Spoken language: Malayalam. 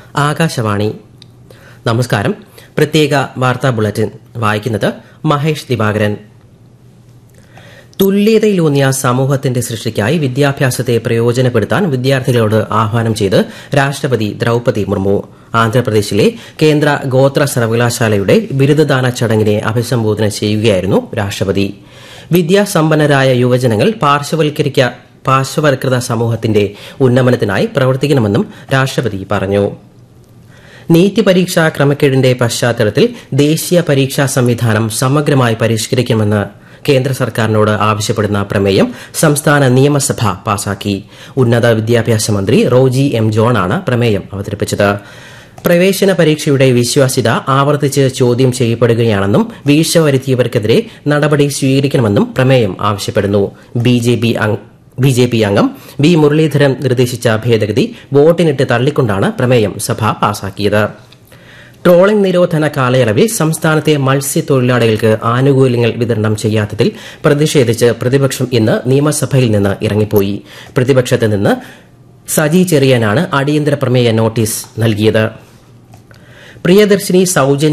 ആകാശവാണി നമസ്കാരം പ്രത്യേക വാർത്താ ബുള്ളറ്റിൻ വായിക്കുന്നത് മഹേഷ് ദിവാകരൻ തുല്യതയിലൂന്നിയ സമൂഹത്തിന്റെ സൃഷ്ടിക്കായി വിദ്യാഭ്യാസത്തെ പ്രയോജനപ്പെടുത്താൻ വിദ്യാർത്ഥികളോട് ആഹ്വാനം ചെയ്ത് രാഷ്ട്രപതി ദ്രൌപതി മുർമു ആന്ധ്രാപ്രദേശിലെ കേന്ദ്ര ഗോത്ര സർവകലാശാലയുടെ ബിരുദദാന ചടങ്ങിനെ അഭിസംബോധന ചെയ്യുകയായിരുന്നു രാഷ്ട്രപതി വിദ്യാസമ്പന്നരായ യുവജനങ്ങൾ പാർശ്വവൽക്കരിക്ക പാർശ്വവൽകൃത സമൂഹത്തിന്റെ ഉന്നമനത്തിനായി പ്രവർത്തിക്കണമെന്നും രാഷ്ട്രപതി പറഞ്ഞു നീറ്റ് പരീക്ഷാ ക്രമക്കേടിന്റെ പശ്ചാത്തലത്തിൽ ദേശീയ പരീക്ഷാ സംവിധാനം സമഗ്രമായി പരിഷ്കരിക്കണമെന്ന് കേന്ദ്ര സർക്കാരിനോട് ആവശ്യപ്പെടുന്ന പ്രമേയം സംസ്ഥാന നിയമസഭ പാസാക്കി ഉന്നത വിദ്യാഭ്യാസ മന്ത്രി റോജി എം ജോണാണ് പ്രമേയം അവതരിപ്പിച്ചത് പ്രവേശന പരീക്ഷയുടെ വിശ്വാസ്യത ആവർത്തിച്ച് ചോദ്യം ചെയ്യപ്പെടുകയാണെന്നും വീഴ്ച വരുത്തിയവർക്കെതിരെ നടപടി സ്വീകരിക്കണമെന്നും പ്രമേയം ആവശ്യപ്പെടുന്നു ബിജെപി ബി ജെ പി അംഗം വി മുരളീധരൻ നിർദ്ദേശിച്ച ഭേദഗതി വോട്ടിനിട്ട് തള്ളിക്കൊണ്ടാണ് പ്രമേയം സഭ പാസാക്കിയത് ട്രോളിംഗ് നിരോധന കാലയളവിൽ സംസ്ഥാനത്തെ മത്സ്യത്തൊഴിലാളികൾക്ക് ആനുകൂല്യങ്ങൾ വിതരണം ചെയ്യാത്തതിൽ പ്രതിഷേധിച്ച് പ്രതിപക്ഷം ഇന്ന് നിയമസഭയിൽ നിന്ന് ഇറങ്ങിപ്പോയി പ്രതിപക്ഷത്ത് നിന്ന് സജി ചെറിയാനാണ് അടിയന്തര പ്രമേയ നോട്ടീസ് നൽകിയത് പ്രിയദർശിനി സൌജന്യ